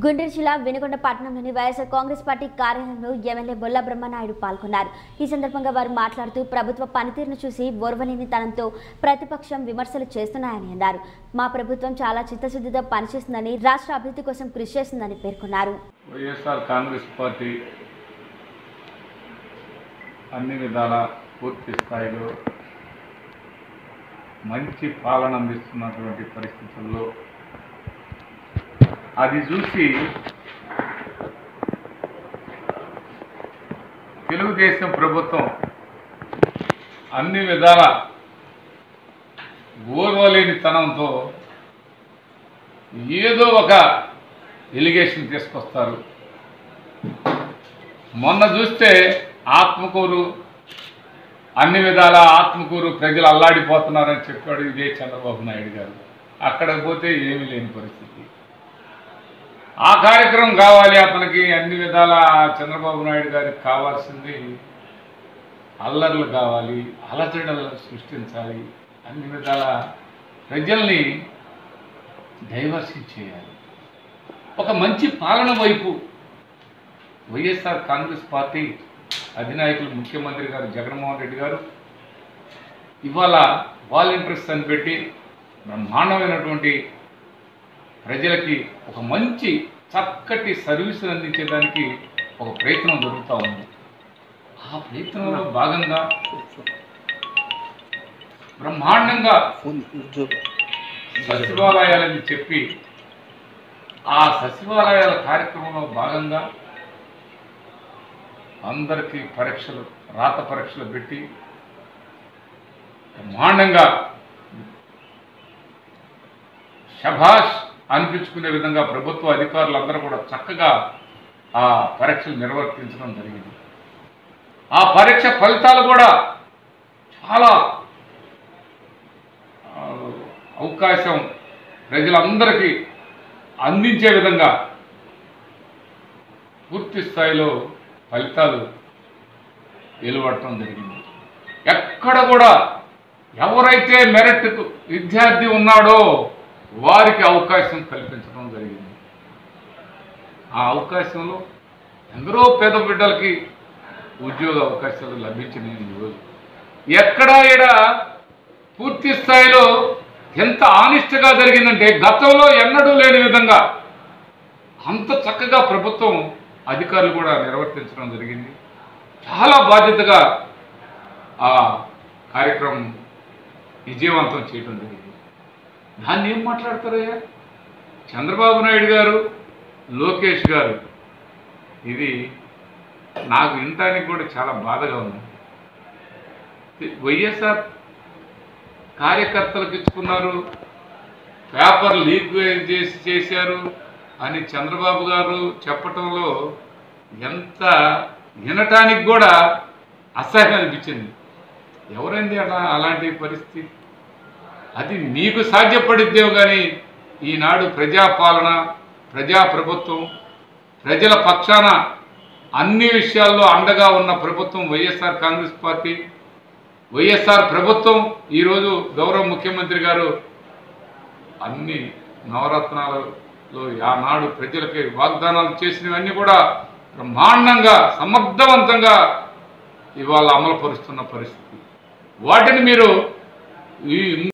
గుంటూరు జిల్లా వినుకొండ పట్టణంలోని YSR Congress party కార్యాలయంలో ఎమ్మెల్యే బొల్ల బ్రహ్మనాయుడు పాల్గొన్నారు ఈ సందర్భంగా వారు మాట్లాడుతూ ప్రభుత్వ పనితీరును చూసి ఓర్వలేని తనంతో ప్రతిపక్షం విమర్శలు చేస్తున్నాయని అన్నారు మా ప్రభుత్వం చాలా చిత్తశుద్ధితో పనిచేస్తుందని రాష్ట్ర అభివృద్ధి కోసం కృషి చేస్తుందని పేర్కొన్నారు వైఎస్ఆర్ కాంగ్రెస్ పార్టీ అన్ని విధాల పూర్తి స్థాయిలో మంచి పాలన అందిస్తున్నటువంటి పరిస్థితుల్లో అది చూసి తెలుగుదేశం ప్రభుత్వం అన్ని విధాల ఓర్వలేనితనంతో ఏదో ఒక ఎలిగేషన్ తీసుకొస్తారు మొన్న చూస్తే ఆత్మకూరు అన్ని విధాల ఆత్మకూరు ప్రజలు అల్లాడిపోతున్నారని చెప్పాడు ఇదే చంద్రబాబు నాయుడు గారు అక్కడికి పోతే ఏమీ లేని పరిస్థితి ఆ కార్యక్రమం కావాలి అతనికి అన్ని విధాల చంద్రబాబు నాయుడు గారికి కావాల్సింది అల్లర్లు కావాలి అలజడలు సృష్టించాలి అన్ని విధాల ప్రజల్ని డైవర్షన్ చేయాలి ఒక మంచి పాలన వైపు వైఎస్ఆర్ కాంగ్రెస్ పార్టీ అధినాయకులు ముఖ్యమంత్రి గారు జగన్మోహన్ రెడ్డి గారు ఇవాళ వాలంటీర్స్ అని పెట్టి బ్రహ్మాండమైనటువంటి ప్రజలకి ఒక మంచి చక్కటి సర్వీసులు అందించేదానికి ఒక ప్రయత్నం జరుగుతూ ఉంది ఆ ప్రయత్నంలో భాగంగా బ్రహ్మాండంగా సచివాలయాలని చెప్పి ఆ సచివాలయాల కార్యక్రమంలో భాగంగా అందరికీ పరీక్షలు రాత పరీక్షలు పెట్టి బ్రహ్మాండంగా శభాష్ అనిపించుకునే విధంగా ప్రభుత్వ అధికారులు అందరూ కూడా చక్కగా ఆ పరీక్షలు నిర్వర్తించడం జరిగింది ఆ పరీక్ష ఫలితాలు కూడా చాలా ఆ, అవకాశం ప్రజలందరికీ అందించే విధంగా పూర్తి స్థాయిలో ఫలితాలు వెలువడటం జరిగింది ఎక్కడ కూడా ఎవరైతే మెరిట్ విద్యార్థి ఉన్నాడో వారికి అవకాశం కల్పించడం జరిగింది ఆ అవకాశంలో ఎందరో పేద బిడ్డలకి ఉద్యోగ అవకాశాలు లభించినాయి ఈరోజు ఎక్కడా ఈడ పూర్తి స్థాయిలో ఎంత ఆనిస్ట్గా జరిగిందంటే గతంలో ఎన్నడూ లేని విధంగా అంత చక్కగా ప్రభుత్వం అధికారులు కూడా నిర్వర్తించడం జరిగింది చాలా బాధ్యతగా ఆ కార్యక్రమం విజయవంతం చేయడం జరిగింది దాన్ని ఏం మాట్లాడతారయ్యా చంద్రబాబు నాయుడు గారు లోకేష్ గారు ఇది నాకు వినటానికి కూడా చాలా బాధగా ఉంది వైఎస్ఆర్ కార్యకర్తలకు ఇచ్చుకున్నారు పేపర్ లీక్ చేసి చేశారు అని చంద్రబాబు గారు చెప్పటంలో ఎంత వినటానికి కూడా అసహ్యం అనిపించింది ఎవరండి అలా అలాంటి పరిస్థితి అది మీకు సాధ్యపడిద్దేమో కానీ ఈనాడు ప్రజాపాలన ప్రజాప్రభుత్వం ప్రజల పక్షాన అన్ని విషయాల్లో అండగా ఉన్న ప్రభుత్వం వైఎస్ఆర్ కాంగ్రెస్ పార్టీ వైఎస్ఆర్ ప్రభుత్వం ఈరోజు గౌరవ ముఖ్యమంత్రి గారు అన్ని నవరత్నాలలో ఆనాడు ప్రజలకి వాగ్దానాలు చేసినవన్నీ కూడా బ్రహ్మాండంగా సమర్థవంతంగా ఇవాళ అమలు పరుస్తున్న పరిస్థితి వాటిని మీరు ఈ